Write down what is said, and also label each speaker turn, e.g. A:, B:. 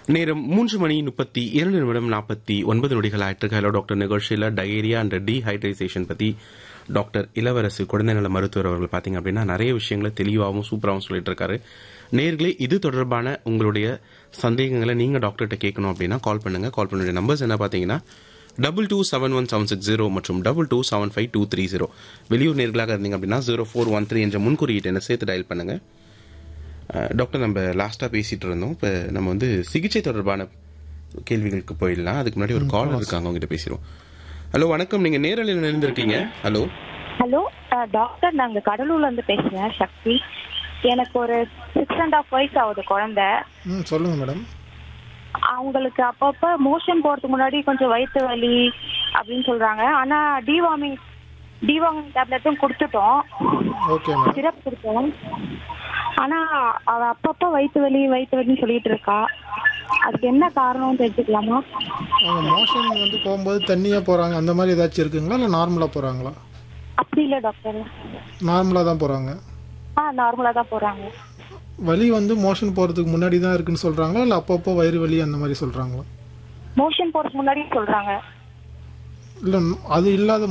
A: நேரம் மூன்று மணி முப்பத்தி இரண்டு நிமிடம் நாற்பத்தி ஒன்பது நொடிகள் ஆயிட்டு ஹலோ டாக்டர் நிகழ்ச்சியில் டயேரியா அண்ட் டீஹைட்ரேஷன் பத்தி டாக்டர் இளவரசு குழந்தை நல மருத்துவர் அவர்கள் பாத்தீங்க அப்படின்னா நிறைய விஷயங்களை தெளிவாகவும் சூப்பராகவும் சொல்லிட்டு இருக்காரு நேர்களே இது தொடர்பான உங்களுடைய சந்தேகங்களை நீங்க டாக்டர்கிட்ட கேட்கணும் அப்படின்னா கால் பண்ணுங்க கால் பண்ணுடைய நம்பர்ஸ் என்ன பாத்தீங்கன்னா double two seven one seven six zero மற்றும் double two seven five two three zero வெளியூர் நேர்களாக இருந்தீங்க அப்படின்னா ஜீரோ ஃபோர் ஒன் த்ரீ என்ற முன்குறியீட்டு என்ன சேர்த்து டயல் பண்ணுங்க அஹ், டாக்டர் நம்ம லாஸ்ட்டாக பேசிட்டு இருந்தோம் இப்போ நம்ம வந்து சிகிச்சை தொடர்பான கேள்விகளுக்கு போயிடலாம் அதுக்கு முன்னாடி ஒரு காலர் இருக்காங்க அவங்ககிட்ட பேசிடுவோம் ஹலோ வணக்கம் நீங்க நேரலையில் நினைந்திருக்கீங்க ஹலோ
B: ஹலோ அஹ், டாக்டர் நாங்க கடலூர்ல இருந்து பேசுறேன் சக்தி எனக்கு ஒரு சிக்ஸ் அண்ட் ஆஃப் வயசு ஆகுது குழந்தை
C: ம் சொல்லுங்க மேடம்
B: அவங்களுக்கு அப்பப்ப மோஷன் போறதுக்கு முன்னாடி கொஞ்சம் வயிற்று வலி அப்படின்னு சொல்றாங்க ஆனா டிவார்மிங் டிவார்மிங் டேப்லெட்டும் கொடுத்துட்டோம்
C: ஓகே மேடம்
B: சிரப் கொடுத்தோம் ஆனா அவ அப்பப்ப வயிற்று வலி வயிற்று வலின்னு சொல்லிட்டு இருக்கா அதுக்கு என்ன காரணம் தெரிஞ்சுக்கலாமா
C: அவங்க மோஷன் வந்து போகும்போது தண்ணியாக போகிறாங்க அந்த மாதிரி ஏதாச்சும் இருக்குங்களா இல்லை நார்மலாக போகிறாங்களா
B: அப்படி இல்லை டாக்டர்
C: நார்மலாக தான் போகிறாங்க
B: ஆ நார்மலா தான் போறாங்க
C: வலி வந்து மோஷன் போகிறதுக்கு முன்னாடி தான் இருக்குன்னு சொல்கிறாங்களா இல்லை அப்பப்போ வயிறு வலி அந்த மாதிரி சொல்கிறாங்களா
B: மோஷன் போறதுக்கு முன்னாடி சொல்றாங்க
C: இல்லை அது இல்லாத